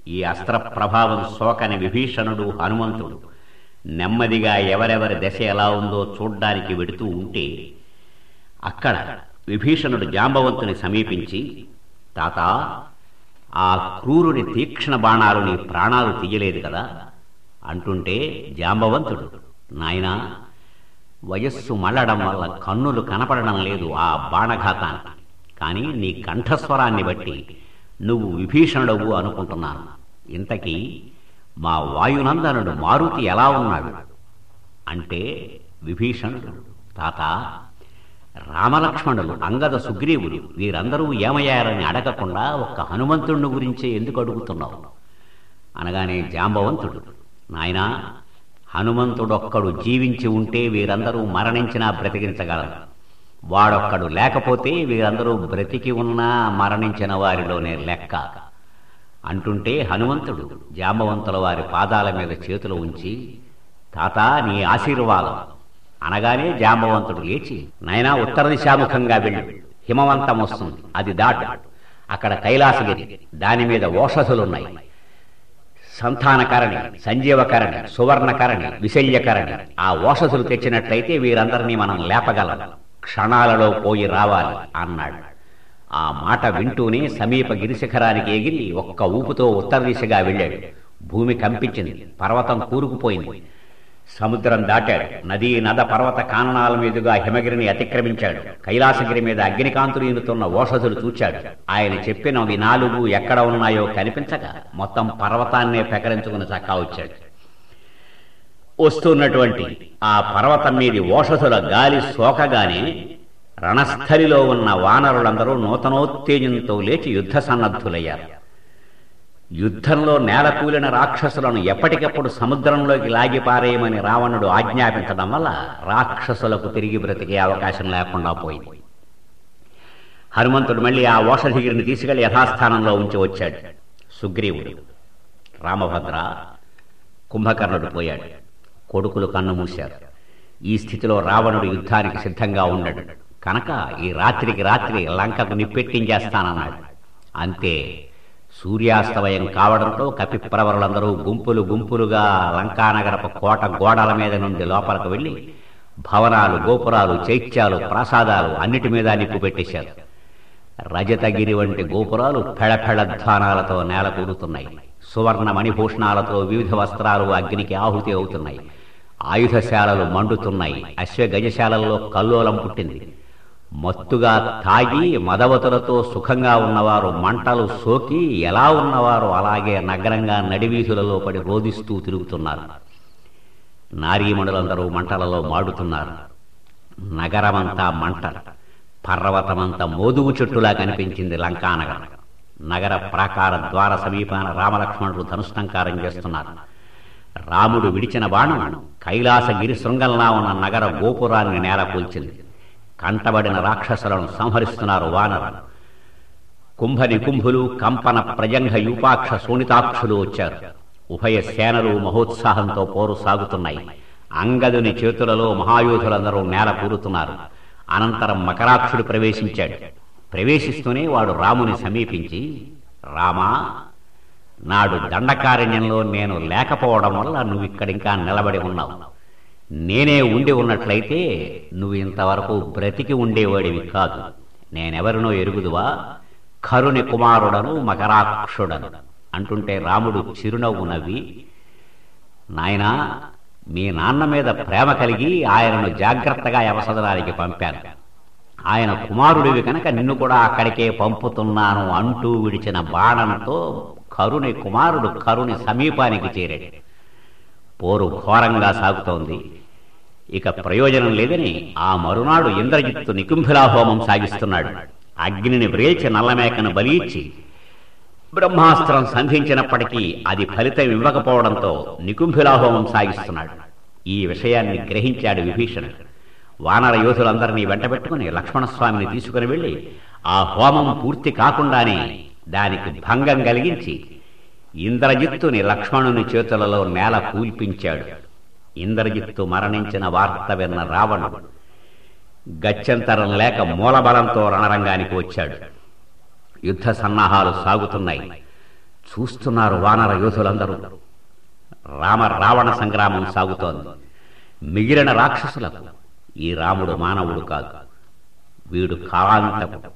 ఈ అస్త్ర ప్రభావం సోకని విభీషణుడు హనుమంతుడు నెమ్మదిగా ఎవరెవరి దశ ఎలా ఉందో చూడ్డానికి వెడుతూ ఉంటే అక్కడ విభీషణుడు జాంబవంతుని సమీపించి తాత ఆ క్రూరుని తీక్షణ బాణాలు నీ ప్రాణాలు తీయలేదు కదా అంటుంటే జాంబవంతుడు నాయనా వయస్సు మళ్ళడం వల్ల కన్నులు కనపడడం లేదు ఆ బాణఘాతానికి కానీ నీ కంఠస్వరాన్ని బట్టి నువ్వు విభీషణుడవు అనుకుంటున్నాను ఇంతకీ మా వాయునందనుడు మారుతి ఎలా ఉన్నాడు అంటే విభీషణుడు తాత రామలక్ష్మణులు అంగద సుగ్రీవులు వీరందరూ ఏమయ్యారని అడగకుండా ఒక్క హనుమంతుడిని గురించే ఎందుకు అడుగుతున్నావు అనగానే జాంబవంతుడు నాయనా హనుమంతుడొక్కడు జీవించి ఉంటే వీరందరూ మరణించినా బ్రతికించగలరు వాడొక్కడు లేకపోతే వీరందరూ బ్రతికి ఉన్నా మరణించిన వారిలోనే లెక్క అంటుంటే హనుమంతుడు జాంబవంతుల వారి పాదాల మీద చేతులు ఉంచి తాత నీ ఆశీర్వాదం అనగానే జాంబవంతుడు లేచి నైనా ఉత్తర దిశాముఖంగా వెళ్ళు హిమవంతం వస్తుంది అది దాటు అక్కడ కైలాసగిరి దాని మీద ఓషధులున్నాయి సంతానకరణి సంజీవకరణి సువర్ణకరణి విశల్యకరణి ఆ ఓషధులు తెచ్చినట్లయితే వీరందరినీ మనం లేపగలం క్షణాలలో పోయి రావాలి అన్నాడు ఆ మాట వింటూనే సమీప గిరిశిఖరానికి ఎగిరి ఒక్క ఊపుతో ఉత్తర దిశగా వెళ్ళాడు భూమి కంపించింది పర్వతం కూరుకుపోయింది సముద్రం దాటాడు నదీ నద పర్వత కాననాల మీదుగా హిమగిరిని అతిక్రమించాడు కైలాసగిరి మీద అగ్నికాంతులు ఈనుతున్న ఓషధులు చూచాడు ఆయన చెప్పినవి నాలుగు ఎక్కడ ఉన్నాయో కనిపించక మొత్తం పర్వతాన్నే పెకరించుకుని చక్కా వచ్చాడు వస్తున్నటువంటి ఆ పర్వతం మీది ఓషధుల గాలి సోకగానే రణస్థలిలో ఉన్న వానరులందరూ నూతనోత్తేజంతో లేచి యుద్ధ సన్నద్ధులయ్యారు యుద్ధంలో నేలకూలిన రాక్షసులను ఎప్పటికప్పుడు సముద్రంలోకి లాగిపారేయమని రావణుడు ఆజ్ఞాపించడం వల్ల రాక్షసులకు తిరిగి బ్రతికే అవకాశం లేకుండా పోయింది హనుమంతుడు మళ్ళీ ఆ ఓషధిగిరిని తీసుకెళ్లి యథాస్థానంలో ఉంచి వచ్చాడు సుగ్రీవుడు రామభద్ర కుంభకర్ణుడు పోయాడు కొడుకులు కన్ను మూశారు ఈ స్థితిలో రావణుడు యుద్ధానికి సిద్ధంగా ఉన్నాడు కనుక ఈ రాత్రికి రాత్రి లంకకు నిప్పెట్టించేస్తానన్నాడు అంతే సూర్యాస్తమయం కావడంతో కపిప్రవరులందరూ గుంపులు గుంపులుగా లంకానగరపు కోట గోడల మీద నుండి లోపలికి వెళ్లి భవనాలు గోపురాలు చైత్యాలు ప్రాసాదాలు అన్నిటి మీద నిప్పు పెట్టేశారు రజతగిరి వంటి గోపురాలు ఫెళఫెళధ్వానాలతో నేల కూరుతున్నాయి సువర్ణ మణిభూషణాలతో వివిధ వస్త్రాలు అగ్నికి ఆహుతి అవుతున్నాయి ఆయుధశాలలు మండుతున్నాయి అశ్వగజశాలల్లో కల్లోలం పుట్టింది మత్తుగా తాగి మదవతులతో సుఖంగా ఉన్నవారు మంటలు సోకి ఎలా ఉన్నవారు అలాగే నగరంగా నడివీధులలో పడి రోధిస్తూ తిరుగుతున్నారు నారీమణులందరూ మంటలలో మాడుతున్నారు నగరమంతా మంట పర్వతమంతా మోదుగు చెట్టులా కనిపించింది లంకానగరం నగర ప్రాకార ద్వార సమీపాన రామలక్ష్మణుడు ధనుష్టంకారం చేస్తున్నారు రాముడు విడిచిన బాణం కైలాసగిరి శృంగంలా ఉన్న నగర గోపురాన్ని నేల కూల్చింది కంటబడిన రాక్షసులను సంహరిస్తున్నారు వానరులు కుంభ నికుంభులు కంపన ప్రజంఘ యూపాక్ష శోణితాక్షులు వచ్చారు ఉభయ సేనలు మహోత్సాహంతో పోరు సాగుతున్నాయి అంగదుని చేతులలో మహాయోధులందరూ నేల కూరుతున్నారు అనంతరం మకరాక్షుడు ప్రవేశించాడు ప్రవేశిస్తూనే వాడు రాముని సమీపించి రామా నాడు దండకారణ్యంలో నేను లేకపోవడం వల్ల నువ్వు ఇక్కడింకా నిలబడి ఉన్నావు నేనే ఉండి ఉన్నట్లయితే నువ్వు ఇంతవరకు బ్రతికి ఉండేవాడివి కాదు నేనెవరినో ఎరుగుదువా కరుని కుమారుడను మకరాక్షుడను అంటుంటే రాముడు చిరునవ్వు నవ్వి నాయనా మీ నాన్న మీద ప్రేమ కలిగి ఆయనను జాగ్రత్తగా యవసదనానికి పంపాను ఆయన కుమారుడివి కనుక నిన్ను కూడా అక్కడికే పంపుతున్నాను అంటూ విడిచిన బాణంతో కరుని కుమారుడు కరుని సమీపానికి చేరాడు పోరు ఘోరంగా సాగుతోంది ఇక ప్రయోజనం లేదని ఆ మరునాడు ఇంద్రజిత్తు నికుంభిలా హోమం సాగిస్తున్నాడు అగ్నిని వ్రేల్చి నల్లమేకను బలియిచ్చి బ్రహ్మాస్త్రం సంధించినప్పటికీ అది ఫలితం ఇవ్వకపోవడంతో నికుంభిలా హోమం సాగిస్తున్నాడు ఈ విషయాన్ని గ్రహించాడు విభీషణుడు వానర యోధులందరినీ వెంటబెట్టుకుని లక్ష్మణస్వామిని తీసుకుని వెళ్లి ఆ హోమం పూర్తి కాకుండానే దానికి భంగం కలిగించి ఇంద్రజిత్తుని లక్ష్మణుని చేతులలో నేల కూల్పించాడు ఇంద్రజిత్తు మరణించిన వార్త విన్న రావణుడు గత్యంతరం లేక మూలబలంతో రణరంగానికి వచ్చాడు యుద్ధ సన్నాహాలు సాగుతున్నాయి చూస్తున్నారు వానర యోధులందరూ రామ రావణ సంగ్రామం సాగుతోంది మిగిలిన రాక్షసులకు ఈ రాముడు మానవుడు కాదు వీడు కాలాంతకుడు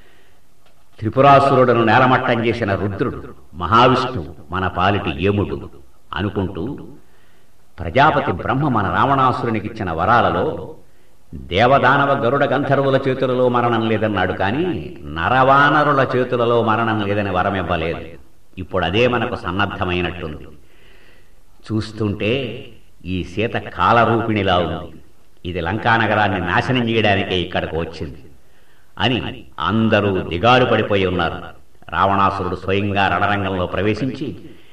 త్రిపురాసురుడను నేలమట్టం చేసిన రుద్రుడు మహావిష్ణువు మన పాలిటి ఏముడు అనుకుంటూ ప్రజాపతి బ్రహ్మ మన రావణాసురునికిచ్చిన వరాలలో దేవదానవ గరుడ గంధర్వుల చేతులలో మరణం లేదన్నాడు కానీ నరవానరుల చేతులలో మరణం లేదని వరం ఇవ్వలేదు ఇప్పుడు అదే మనకు సన్నద్ధమైనట్టుంది చూస్తుంటే ఈ సీత కాలరూపిణిలా ఉంది ఇది లంకానగరాన్ని నాశనం చేయడానికే ఇక్కడికి వచ్చింది అని అందరూ దిగాలు పడిపోయి ఉన్నారు రావణాసురుడు స్వయంగా రణరంగంలో ప్రవేశించి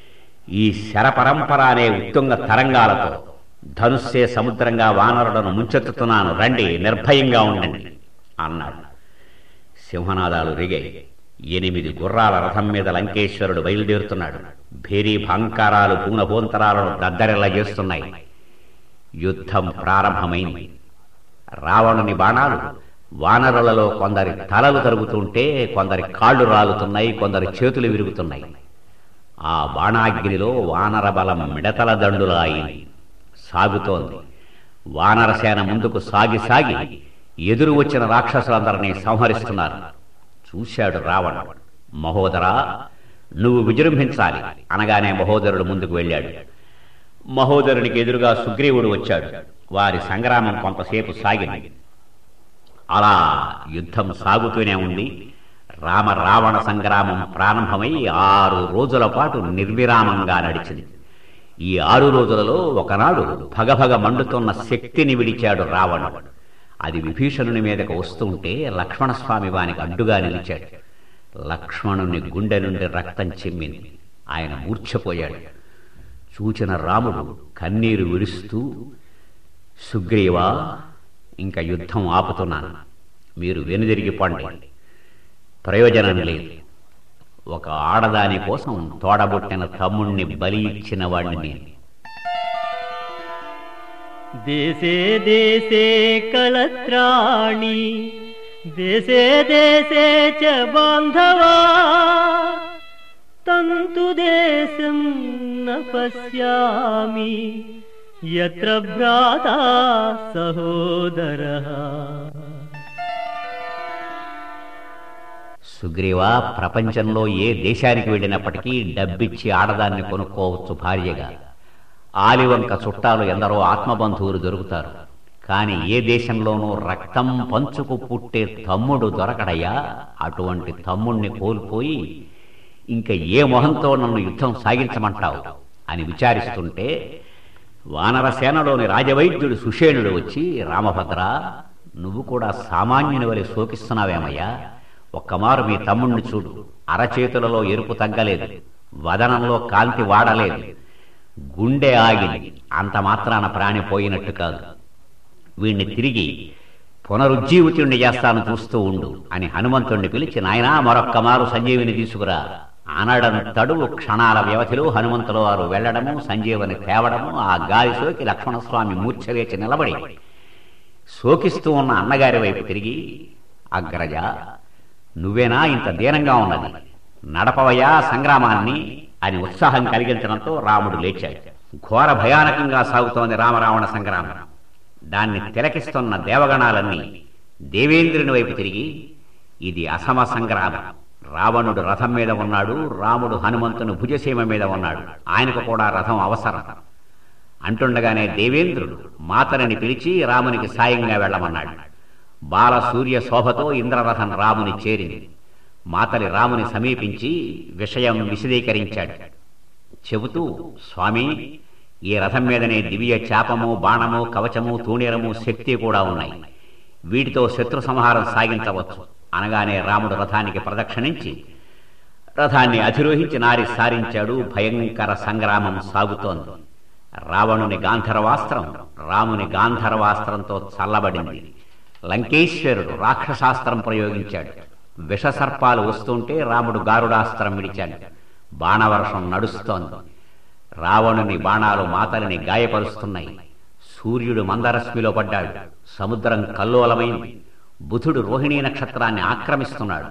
ఈ శరపరంపర అనే ఉత్తుంగ తరంగాలతో ధనుస్సే సముద్రంగా వానరులను ముంచెత్తుతున్నాను రండి నిర్భయంగా ఉండండి అన్నాడు సింహనాదాలు రిగాయి ఎనిమిది గుర్రాల రథం మీద లంకేశ్వరుడు బయలుదేరుతున్నాడు భేరీ భాంకారాలు పూనభోంతరాలను దద్దరిల్ల చేస్తున్నాయి యుద్ధం ప్రారంభమైంది రావణుని బాణాలు వానరులలో కొందరి తలలు తరుగుతుంటే కొందరి కాళ్ళు రాలుతున్నాయి కొందరి చేతులు విరుగుతున్నాయి ఆ బాణాగ్నిలో వానర బలం మిడతల దండులా అయింది సాగుతోంది వానరసేన ముందుకు సాగి సాగి ఎదురు వచ్చిన రాక్షసులందరినీ సంహరిస్తున్నారు చూశాడు రావణ మహోదరా నువ్వు విజృంభించాలి అనగానే మహోదరుడు ముందుకు వెళ్ళాడు మహోదరునికి ఎదురుగా సుగ్రీవుడు వచ్చాడు వారి సంగ్రామం కొంతసేపు సాగింది అలా యుద్ధం సాగుతూనే ఉంది రామ రావణ సంగ్రామం ప్రారంభమై ఆరు రోజుల పాటు నిర్విరామంగా నడిచింది ఈ ఆరు రోజులలో ఒకనాడు భగభగ మండుతున్న శక్తిని విడిచాడు రావణుడు అది విభీషణుని మీదకు వస్తుంటే లక్ష్మణస్వామి వానికి అడ్డుగా నిలిచాడు లక్ష్మణుని గుండె నుండి రక్తం చిమ్మింది ఆయన మూర్ఛపోయాడు చూచిన రాముడు కన్నీరు విడుస్తూ సుగ్రీవా ఇంకా యుద్ధం ఆపుతున్నాను మీరు వెనుదిరిగి పండి ప్రయోజనం లేదు ఒక ఆడదాని కోసం తోడబుట్టిన తమ్ముణ్ణి బలి ఇచ్చిన వాణ్ణి నేను దేశే దేశే కళత్రాణి దేశే దేశే చ బాంధవా తంతు దేశం న పశ్యామి యత్ర భ్రాతా సహోదరః సుగ్రీవా ప్రపంచంలో ఏ దేశానికి వెళ్ళినప్పటికీ డబ్బిచ్చి ఆడదాన్ని కొనుక్కోవచ్చు భార్యగా ఆలివంక చుట్టాలు ఎందరో ఆత్మబంధువులు దొరుకుతారు కాని ఏ దేశంలోనూ రక్తం పంచుకు పుట్టే తమ్ముడు దొరకడయ్యా అటువంటి తమ్ముణ్ణి కోల్పోయి ఇంకా ఏ మొహంతో నన్ను యుద్ధం సాగించమంటావు అని విచారిస్తుంటే వానరసేనలోని రాజవైద్యుడు సుషేణుడు వచ్చి రామభద్ర నువ్వు కూడా సామాన్యుని వలె శోకిస్తున్నావేమయ్యా ఒక్కమారు మీ తమ్ముణ్ణి చూడు అరచేతులలో ఎరుపు తగ్గలేదు వదనంలో కాంతి వాడలేదు గుండె ఆగింది అంత మాత్రాన ప్రాణి పోయినట్టు కాదు వీణ్ణి తిరిగి పునరుజ్జీవితుణ్ణి చేస్తాను చూస్తూ ఉండు అని హనుమంతుణ్ణి పిలిచి నాయనా మరొక్క మారు సంజీవిని తీసుకురా అనడం తడువు క్షణాల వ్యవధిలో హనుమంతుల వారు వెళ్లడము సంజీవని తేవడము ఆ గాలి సోకి లక్ష్మణస్వామి మూర్ఛలేచి నిలబడి శోకిస్తూ ఉన్న అన్నగారి వైపు తిరిగి అగ్రజ నువ్వేనా ఇంత దీనంగా ఉన్నది నడపవయా సంగ్రామాన్ని అని ఉత్సాహం కలిగించడంతో రాముడు లేచాడు ఘోర భయానకంగా సాగుతోంది రామరావణ సంగ్రామం దాన్ని తిలకిస్తున్న దేవగణాలన్నీ దేవేంద్రుని వైపు తిరిగి ఇది అసమ సంగ్రామం రావణుడు రథం మీద ఉన్నాడు రాముడు హనుమంతుని భుజసీమ మీద ఉన్నాడు ఆయనకు కూడా రథం అవసరం అంటుండగానే దేవేంద్రుడు మాతరిని పిలిచి రామునికి సాయంగా వెళ్ళమన్నాడు బాల సూర్య శోభతో ఇంద్రరథం రాముని చేరింది మాతలి రాముని సమీపించి విషయం విశదీకరించాడు చెబుతూ స్వామి ఈ రథం మీదనే దివ్య చాపము బాణము కవచము తూణీరము శక్తి కూడా ఉన్నాయి వీటితో శత్రు సంహారం సాగించవచ్చు అనగానే రాముడు రథానికి ప్రదక్షిణించి రథాన్ని అధిరోహించి నారి సారించాడు భయంకర సంగ్రామం సాగుతోంది రావణుని గాంధర్వాస్త్రం రాముని గాంధర్వాస్త్రంతో చల్లబడింది లంకేశ్వరుడు రాక్షసాస్త్రం ప్రయోగించాడు విషసర్పాలు వస్తుంటే రాముడు గారుడాస్త్రం విడిచాడు బాణవర్షం నడుస్తోంది రావణుని బాణాలు మాతలిని గాయపరుస్తున్నాయి సూర్యుడు మందరశ్మిలో పడ్డాడు సముద్రం కల్లోలమైంది బుధుడు రోహిణీ నక్షత్రాన్ని ఆక్రమిస్తున్నాడు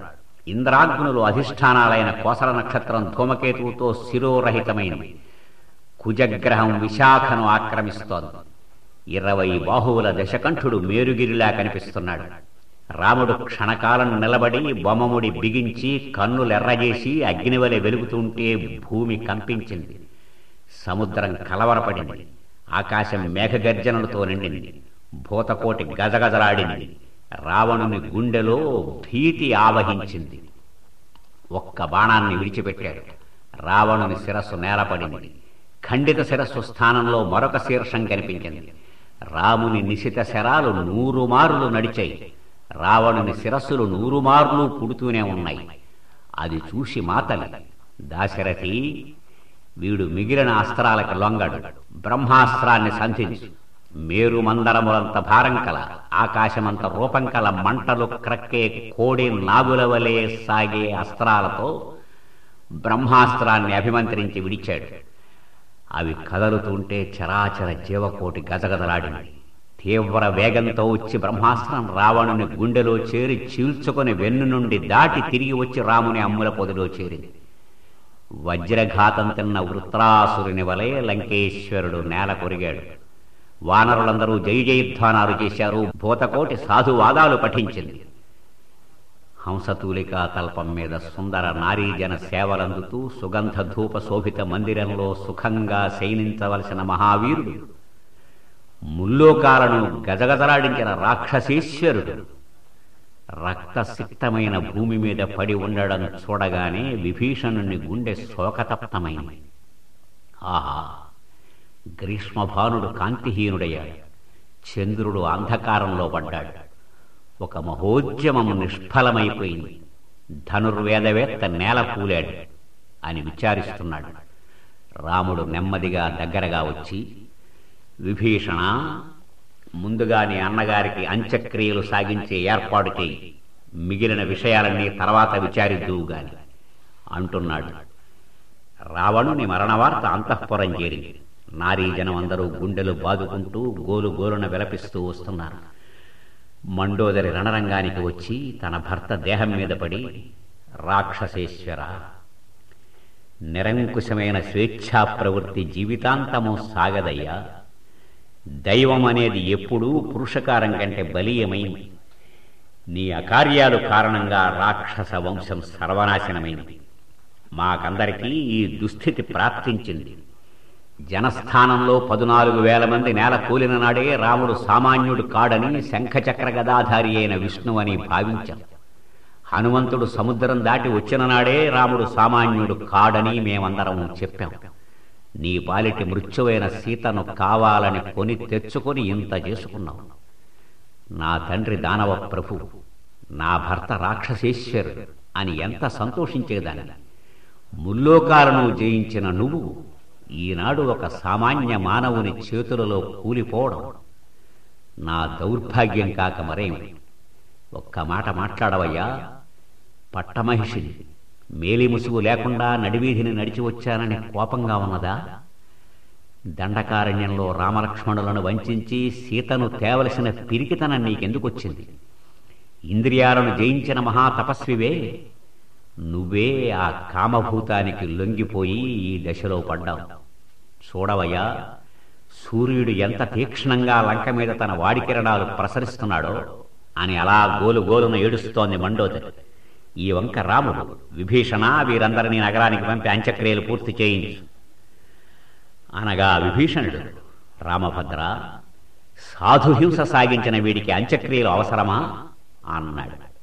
ఇంద్రాగ్నులు అధిష్టానాలైన కోసల నక్షత్రం ధూమకేతువుతో శిరోరహితమైనవి కుజగ్రహం విశాఖను ఆక్రమిస్తోంది ఇరవై బాహువుల దశకంఠుడు మేరుగిరిలా కనిపిస్తున్నాడు రాముడు క్షణకాలం నిలబడి బొమ్మముడి బిగించి కన్నులెర్రజేసి అగ్నివలె వెలుగుతుంటే భూమి కంపించింది సముద్రం కలవరపడింది ఆకాశం మేఘగర్జనలతో నిండింది భూతకోటి గజగజలాడింది రావణుని గుండెలో భీతి ఆవహించింది ఒక్క బాణాన్ని విడిచిపెట్టాడు రావణుని శిరస్సు నేలపడింది ఖండిత శిరస్సు స్థానంలో మరొక శీర్షం కనిపించింది రాముని నిశిత శరాలు నూరు మార్లు నడిచాయి రావణుని శిరస్సులు నూరు మార్లు పుడుతూనే ఉన్నాయి అది చూసి మాతలి దాశరథి వీడు మిగిలిన అస్త్రాలకు లొంగడు బ్రహ్మాస్త్రాన్ని సంధించు మేరు మందరములంత భారం కల ఆకాశమంత రూపం కల మంటలు క్రక్కే కోడి నాగుల వలె సాగే అస్త్రాలతో బ్రహ్మాస్త్రాన్ని అభిమంత్రించి విడిచాడు అవి కదలుతుంటే చరాచర జీవకోటి గజగజలాడింది తీవ్ర వేగంతో వచ్చి బ్రహ్మాస్త్రం రావణుని గుండెలో చేరి చీల్చుకొని వెన్ను నుండి దాటి తిరిగి వచ్చి రాముని అమ్ముల పొదిలో చేరింది వజ్రఘాతం తిన్న వృత్రాసురుని వలె లంకేశ్వరుడు నేల కొరిగాడు వానరులందరూ జయ జయధ్వానాలు చేశారు భూతకోటి సాధువాదాలు పఠించింది హంసతూలికా తల్పం మీద సుందర నారీజన సేవలందుతూ సుగంధ ధూప శోభిత మందిరంలో సుఖంగా శయనించవలసిన మహావీరుడు ముల్లోకాలను గజగజలాడించిన రాక్షసీశ్వరుడు రక్తసిక్తమైన భూమి మీద పడి ఉండడం చూడగానే విభీషణుని గుండె శోకతప్తమైంది ఆహా గ్రీష్మభానుడు కాంతిహీనుడయ్యాడు చంద్రుడు అంధకారంలో పడ్డాడు ఒక మహోద్యమం నిష్ఫలమైపోయింది ధనుర్వేదవేత్త నేల కూలాడు అని విచారిస్తున్నాడు రాముడు నెమ్మదిగా దగ్గరగా వచ్చి విభీషణ ముందుగా నీ అన్నగారికి అంత్యక్రియలు సాగించే ఏర్పాటు చేయి మిగిలిన విషయాలన్నీ తర్వాత విచారిద్దువు గాని అంటున్నాడు రావణుని మరణవార్త అంతఃపురం చేరింది నారీజనం అందరూ గుండెలు బాదుకుంటూ గోలు గోలున విలపిస్తూ వస్తున్నారు మండోదరి రణరంగానికి వచ్చి తన భర్త దేహం మీద పడి రాక్షసేశ్వర నిరంకుశమైన స్వేచ్ఛా ప్రవృత్తి జీవితాంతము సాగదయ్యా దైవం అనేది ఎప్పుడూ పురుషకారం కంటే బలీయమైంది నీ అకార్యాలు కారణంగా రాక్షస వంశం సర్వనాశనమైంది మాకందరికీ ఈ దుస్థితి ప్రాప్తించింది జనస్థానంలో పదునాలుగు వేల మంది నేల కూలిన నాడే రాముడు సామాన్యుడు కాడని శంఖచక్ర గదాధారి అయిన విష్ణువని భావించాం హనుమంతుడు సముద్రం దాటి వచ్చిన నాడే రాముడు సామాన్యుడు కాడని మేమందరం చెప్పాం నీ పాలిటి మృత్యువైన సీతను కావాలని కొని తెచ్చుకొని ఇంత చేసుకున్నావు నా తండ్రి దానవ ప్రభు నా భర్త రాక్షసేశ్వరుడు అని ఎంత సంతోషించేదాన్ని ముల్లోకాలను జయించిన నువ్వు ఈనాడు ఒక సామాన్య మానవుని చేతులలో కూలిపోవడం నా దౌర్భాగ్యం కాక మరేం ఒక్క మాట మాట్లాడవయ్యా పట్టమహిషిని మేలి ముసుగు లేకుండా నడివీధిని నడిచి వచ్చానని కోపంగా ఉన్నదా దండకారణ్యంలో రామలక్ష్మణులను వంచి సీతను తేవలసిన పిరికితనం నీకెందుకు వచ్చింది ఇంద్రియాలను జయించిన మహాతపస్వివే నువ్వే ఆ కామభూతానికి లొంగిపోయి ఈ దశలో పడ్డావు చూడవయ్యా సూర్యుడు ఎంత తీక్ష్ణంగా లంక మీద తన వాడికిరణాలు ప్రసరిస్తున్నాడో అని అలా గోలు గోలున ఏడుస్తోంది మండోదరి ఈ వంక రాముడు విభీషణ వీరందరినీ నగరానికి పంపి అంత్యక్రియలు పూర్తి చేయించు అనగా విభీషణుడు రామభద్ర సాధుహింస సాగించిన వీడికి అంత్యక్రియలు అవసరమా అన్నాడు